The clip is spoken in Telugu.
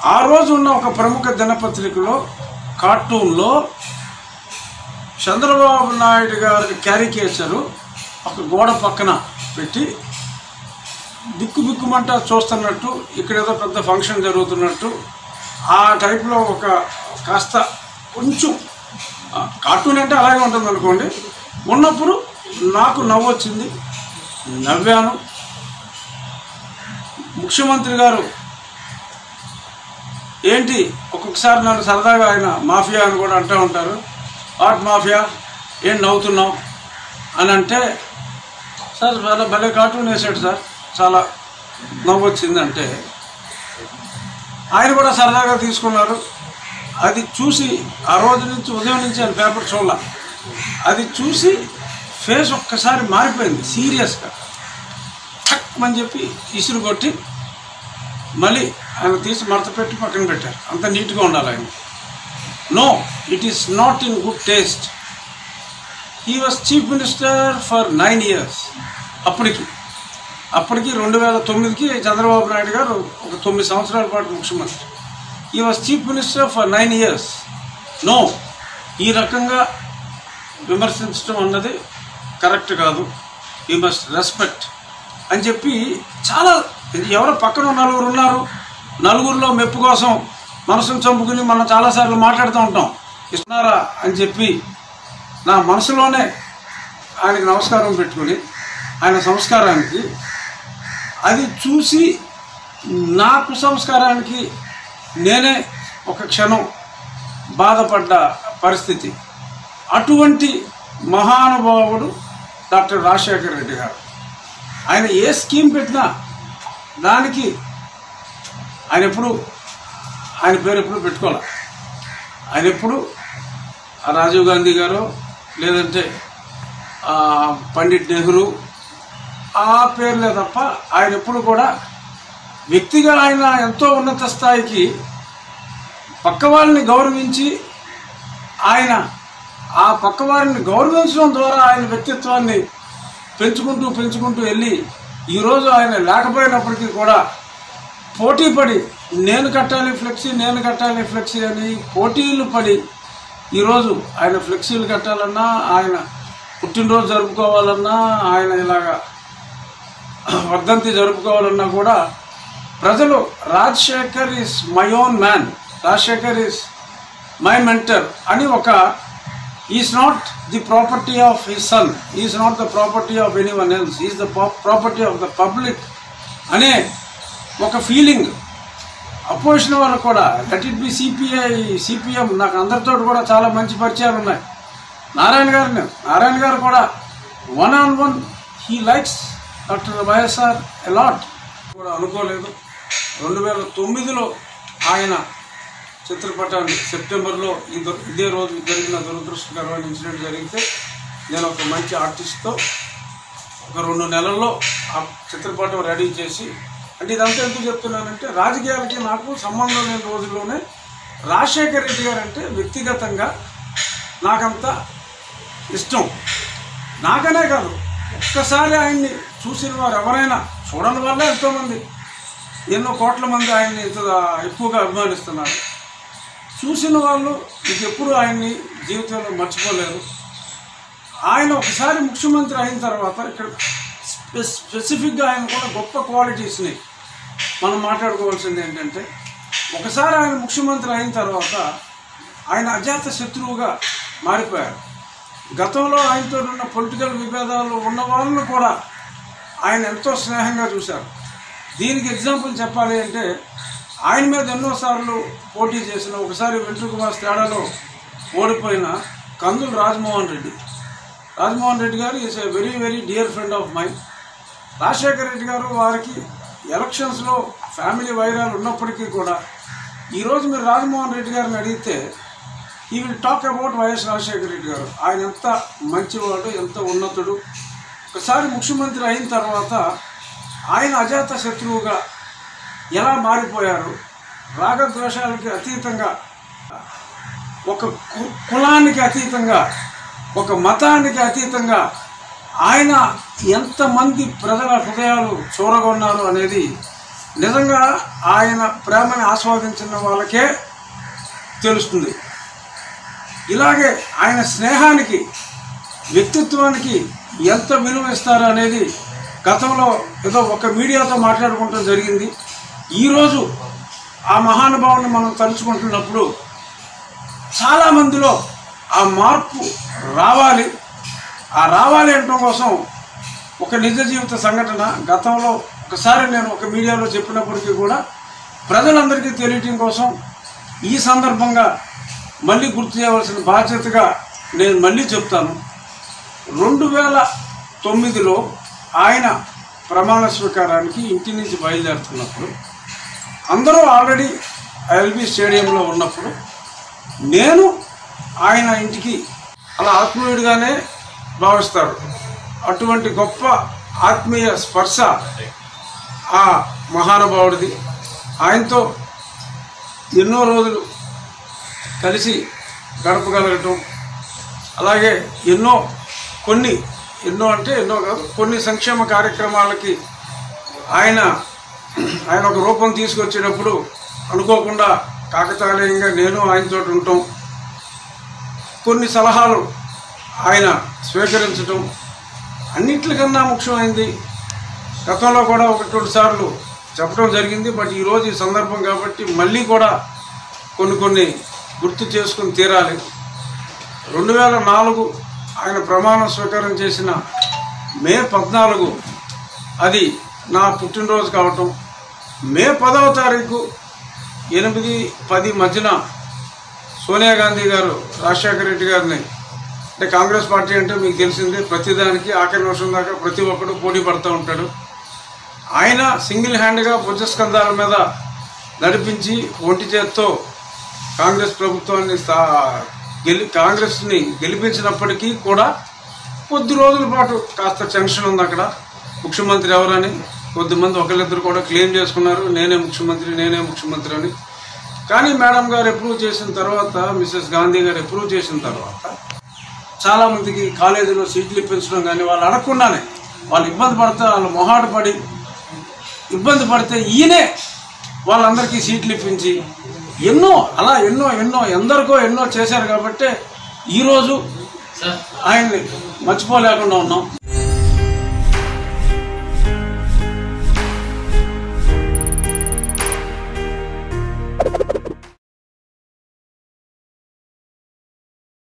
ఆ రోజు ఉన్న ఒక ప్రముఖ దినపత్రికలో కార్టూన్లో చంద్రబాబు నాయుడు గారి క్యారికేచరు ఒక గోడ పక్కన పెట్టి దిక్కు బిక్కుమంట చూస్తున్నట్టు ఇక్కడ ఏదో పెద్ద ఫంక్షన్ జరుగుతున్నట్టు ఆ టైప్లో ఒక కాస్త కొంచెం ఆ, కార్టూన్ అంటే అలాగే ఉంటుంది అనుకోండి ఉన్నప్పుడు నాకు నవ్వు వచ్చింది నవ్వాను ముఖ్యమంత్రి గారు ఏంటి ఒక్కొక్కసారి నన్ను సరదాగా ఆయన మాఫియా అని కూడా అంటూ ఉంటారు ఆర్ట్ మాఫియా ఏం నవ్వుతున్నావు అని అంటే సార్ చాలా భలే కార్టూన్ వేసాడు సార్ చాలా నవ్వు వచ్చిందంటే ఆయన కూడా సరదాగా తీసుకున్నారు అది చూసి ఆ రోజు నుంచి ఉదయం నుంచి ఆయన పేపర్ చూడాల అది చూసి ఫేస్ ఒక్కసారి మారిపోయింది సీరియస్గా ఠక్ అని చెప్పి ఇసురు కొట్టి మళ్ళీ ఆయన తీసి మడత పెట్టి పక్కన పెట్టారు అంత నీట్గా ఉండాలి ఆయన no it is not in good taste he was chief minister for nine years అప్పటికి అప్పటికి రెండు వేల తొమ్మిదికి చంద్రబాబు నాయుడు గారు ఒక తొమ్మిది సంవత్సరాల పాటు ముఖ్యమంత్రి he was chief minister for nine years no ఈ రకంగా విమర్శించడం అన్నది కరెక్ట్ కాదు యూ మస్ట్ రెస్పెక్ట్ అని చెప్పి చాలా ఎవరో పక్కన నలుగురు ఉన్నారు నలుగురిలో మెప్పు కోసం మనసును చంపుకుని మనం చాలాసార్లు మాట్లాడుతూ ఉంటాం ఇస్తున్నారా అని చెప్పి నా మనసులోనే ఆయనకి నమస్కారం పెట్టుకుని ఆయన సంస్కారానికి అది చూసి నా కుసంస్కారానికి నేనే ఒక క్షణం బాధపడ్డ పరిస్థితి అటువంటి మహానుభావుడు డాక్టర్ రాజశేఖర రెడ్డి గారు ఆయన ఏ స్కీమ్ పెట్టినా దానికి ఆయన ఎప్పుడు ఆయన పేరు ఎప్పుడు పెట్టుకోవాలి ఆయన ఎప్పుడు ఆ రాజీవ్ గాంధీ గారు లేదంటే ఆ పండిట్ నెహ్రూ ఆ పేర్లే తప్ప ఆయన ఎప్పుడు కూడా వ్యక్తిగా ఆయన ఎంతో ఉన్నత స్థాయికి పక్క వాళ్ళని గౌరవించి ఆయన ఆ పక్క వారిని గౌరవించడం ద్వారా ఆయన వ్యక్తిత్వాన్ని పెంచుకుంటూ పెంచుకుంటూ వెళ్ళి ఈరోజు ఆయన లేకపోయినప్పటికీ కూడా పోటీ పడి నేను కట్టాలి ఫ్లెక్సీ నేను కట్టాలి ఫ్లెక్సీ అని పోటీలు పడి ఈరోజు ఆయన ఫ్లెక్సీలు కట్టాలన్నా ఆయన పుట్టినరోజు జరుపుకోవాలన్నా ఆయన ఇలాగా వర్ధంతి జరుపుకోవాలన్నా కూడా ప్రజలు Rajasekhar is my own man Rajasekhar is my mentor అని ఒక is not the property of his son is not the property of any one else is the property of the public అనే ఒక ఫీలింగ్ అపోజిషన్ వాళ్ళకు కూడా let it be CPI CPM నాకు అందరితో కూడా చాలా మంచి పరిచయాలు ఉన్నాయి నారాయణ గారిని నారాయణ గారు కూడా one on one he likes doctor YSR a lot కూడా అనుకోలేదు రెండు వేల తొమ్మిదిలో ఆయన చిత్రపటాన్ని సెప్టెంబర్లో ఈ దు- ఇదే రోజు జరిగిన దురదృష్టకరమైన ఇన్సిడెంట్ జరిగితే నేను ఒక మంచి ఆర్టిస్ట్తో ఒక రెండు నెలల్లో ఆ చిత్రపటం రెడీ చేసి అంటే ఇదంతా ఎందుకు చెప్తున్నానంటే రాజకీయాలకి నాకు సంబంధం లేని రోజుల్లోనే రాజశేఖర రెడ్డి గారు అంటే వ్యక్తిగతంగా నాకంత ఇష్టం నాకనే కాదు ఒక్కసారి ఆయన్ని చూసిన వారు ఎవరైనా చూడని వాళ్ళే ఎంతోమంది ఎన్నో కోట్ల మంది ఆయన్ని ఇంత ఎక్కువగా అభిమానిస్తున్నారు చూసిన వాళ్ళు ఇంకెప్పుడు ఆయన్ని జీవితంలో మర్చిపోలేరు ఆయన ఒకసారి ముఖ్యమంత్రి అయిన తర్వాత ఇక్కడ స్పె- స్పెసిఫిక్గా ఆయన కూడా గొప్ప క్వాలిటీస్ని మనం మాట్లాడుకోవాల్సింది ఏంటంటే ఒకసారి ఆయన ముఖ్యమంత్రి అయిన తర్వాత ఆయన అజాత శత్రువుగా మారిపోయారు గతంలో ఆయనతో ఉన్న పొలిటికల్ విభేదాలు ఉన్న వాళ్ళను కూడా ఆయన ఎంతో స్నేహంగా చూశారు దీనికి ఎగ్జాంపుల్ చెప్పాలి అంటే ఆయన మీద ఎన్నోసార్లు పోటీ చేసిన ఒకసారి వెంట్రుకుమార్ తేడాలో ఓడిపోయిన కందులు Rajamohan Reddy Rajamohan Reddy garu is a very very dear friend of mine Rajasekhar Reddy garu వారికి ఎలక్షన్స్లో ఫ్యామిలీ వైరాలు ఉన్నప్పటికీ కూడా ఈరోజు మీరు రాజమోహన్ రెడ్డి గారిని అడిగితే he will talk about Y S Rajasekhara Reddy garu ఆయన ఎంత మంచివాడు ఎంత ఉన్నతుడు ఒకసారి ముఖ్యమంత్రి అయిన తర్వాత ఆయన అజాత శత్రువుగా ఎలా మారిపోయారు రాగద్వేషాలకి అతీతంగా ఒక కు- కులానికి అతీతంగా ఒక మతానికి అతీతంగా ఆయన ఎంతమంది ప్రజల హృదయాలు చూరగొన్నారు అనేది నిజంగా ఆయన ప్రేమని ఆస్వాదించిన వాళ్ళకే తెలుస్తుంది ఇలాగే ఆయన స్నేహానికి వ్యక్తిత్వానికి ఎంత విలువ ఇస్తారు అనేది గతంలో ఏదో ఒక మీడియాతో మాట్లాడుకుంటం జరిగింది ఈరోజు ఆ మహానుభావుని మనం తలుచుకుంటున్నప్పుడు చాలామందిలో ఆ మార్పు రావాలి ఆ రావాలి అనడం కోసం ఒక నిజ జీవిత సంఘటన గతంలో ఒకసారి నేను ఒక మీడియాలో చెప్పినప్పటికీ కూడా ప్రజలందరికీ తెలియటం కోసం ఈ సందర్భంగా మళ్ళీ గుర్తు చేయవలసిన బాధ్యతగా నేను మళ్ళీ చెప్తాను రెండు వేల తొమ్మిదిలో ఆయన ప్రమాణ స్వీకారానికి ఇంటి నుంచి బయలుదేరుతున్నప్పుడు అందరూ ఆల్రెడీ ఎల్బీ స్టేడియంలో ఉన్నప్పుడు నేను ఆయన ఇంటికి అలా ఆత్మీయుడిగానే భావిస్తారు అటువంటి గొప్ప ఆత్మీయ స్పర్శ ఆ మహానుభావుడిది ఆయనతో ఎన్నో రోజులు కలిసి గడపగలగటం అలాగే ఎన్నో కొన్ని ఎన్నో అంటే ఎన్నో కాదు కొన్ని సంక్షేమ కార్యక్రమాలకి ఆయన ఆయన ఒక రూపం తీసుకొచ్చేటప్పుడు అనుకోకుండా కాకతాళీయంగా నేను ఆయనతో ఉంటాం కొన్ని సలహాలు ఆయన స్వీకరించడం అన్నిట్లకన్నా ముఖ్యమైనది గతంలో కూడా ఒకటి రెండు సార్లు చెప్పడం జరిగింది బట్ ఈరోజు ఈ సందర్భం కాబట్టి మళ్ళీ కూడా కొన్ని కొన్ని గుర్తు చేసుకుని తీరాలి రెండు వేల నాలుగు ఆయన ప్రమాణ స్వీకారం చేసిన మే పద్నాలుగు అది నా పుట్టినరోజు కావటం మే పదవ తారీఖు ఎనిమిది పది మధ్యన సోనియా గాంధీ గారు రాజశేఖర రెడ్డి గారిని అంటే కాంగ్రెస్ పార్టీ అంటే మీకు తెలిసిందే ప్రతిదానికి ఆఖరి నిమిషం దాకా ప్రతి ఒక్కడు పోటీ పడుతూ ఉంటాడు ఆయన సింగిల్ హ్యాండ్గా భుజస్కంధాల మీద నడిపించి ఒంటి చేత్తో కాంగ్రెస్ ప్రభుత్వాన్ని స్థా గెలి కాంగ్రెస్ని గెలిపించినప్పటికీ కూడా కొద్ది రోజుల పాటు కాస్త టెన్షన్ ఉంది అక్కడ ముఖ్యమంత్రి ఎవరని కొద్దిమంది ఒకళ్ళిద్దరు కూడా క్లెయిమ్ చేసుకున్నారు నేనే ముఖ్యమంత్రి నేనే ముఖ్యమంత్రి అని కానీ మేడం గారు అప్రూవ్ చేసిన తర్వాత మిసెస్ గాంధీ గారు అప్రూవ్ చేసిన తర్వాత చాలామందికి కాలేజీలో సీట్లు ఇప్పించడం కానీ వాళ్ళు అడగకుండానే వాళ్ళు ఇబ్బంది పడితే వాళ్ళు మొహాట పడి ఇబ్బంది పడితే ఈయనే వాళ్ళందరికీ సీట్లు ఇప్పించి ఎన్నో అలా ఎన్నో ఎన్నో ఎందరికో ఎన్నో చేశారు కాబట్టి ఈరోజు ఆయన్ని మర్చిపోలేకుండా ఉన్నాం